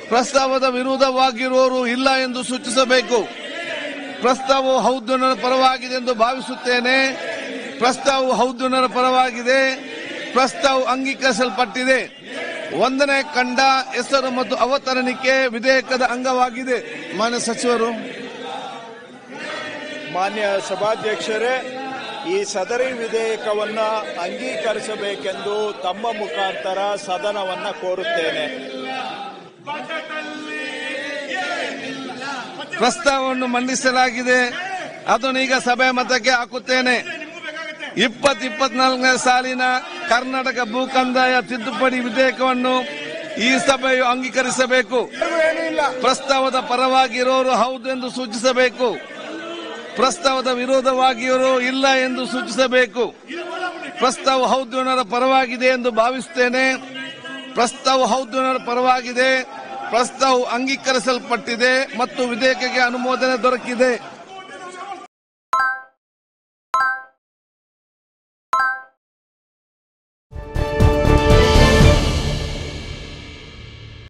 ಪ್ರಸ್ತಾವದ ವಿರೋಧವಾಗಿರುವವರು ಇಲ್ಲ ಎಂದು ಸೂಚಿಸಬೇಕು ಪ್ರಸ್ತಾವವು ಹೌದ್ಯನರ ಪರವಾಗಿದೆ ಎಂದು ಭಾವಿಸುತ್ತೇನೆ ಪ್ರಸ್ತಾವವು ಹೌದ್ಯನರ ಪರವಾಗಿದೆ ಪ್ರಸ್ತಾವ ಅಂಗೀಕರಿಸಲ್ಪಟ್ಟಿದೆ ಒಂದನೇ ಖಂಡ ಹೆಸರು ಮತ್ತು ಅವತರಣಿಕೆ ವಿಧೇಯಕದ ಅಂಗವಾಗಿದೆ ಮಾನ್ಯ ಸಚಿವರು ಮಾನ್ಯ ಸಭಾಧ್ಯಕ್ಷರೇ ಈ ಸದರಿ ವಿಧೇಯಕವನ್ನ ಅಂಗೀಕರಿಸಬೇಕೆಂದು ತಮ್ಮ ಮುಖಾಂತರ ಸದನವನ್ನ ಕೋರುತ್ತೇನೆ ಪ್ರಸ್ತಾವವನ್ನು ಮಂಡಿಸಲಾಗಿದೆ ಅದನ್ನು ಈಗ ಸಭೆ ಮತಕ್ಕೆ ಹಾಕುತ್ತೇನೆ ಇಪ್ಪತ್ ಇಪ್ಪತ್ನಾಲ್ಕನೇ ಸಾಲಿನ ಕರ್ನಾಟಕ ಭೂ ಕಂದಾಯ ತಿದ್ದುಪಡಿ ವಿಧೇಯಕವನ್ನು ಈ ಸಭೆಯು ಅಂಗೀಕರಿಸಬೇಕು ಪ್ರಸ್ತಾವದ ಪರವಾಗಿರೋರು ಹೌದು ಎಂದು ಸೂಚಿಸಬೇಕು ಪ್ರಸ್ತಾವದ ವಿರೋಧವಾಗಿರೋರು ಇಲ್ಲ ಎಂದು ಸೂಚಿಸಬೇಕು ಪ್ರಸ್ತಾವ ಹೌದ್ಯನರ ಪರವಾಗಿದೆ ಎಂದು ಭಾವಿಸುತ್ತೇನೆ ಪ್ರಸ್ತಾವ ಹೌದ್ಯನರ ಪರವಾಗಿದೆ ಪ್ರಸ್ತಾವ ಅಂಗೀಕರಿಸಲ್ಪಟ್ಟಿದೆ ಮತ್ತು ವಿಧೇಯಕಕ್ಕೆ ಅನುಮೋದನೆ ದೊರಕಿದೆ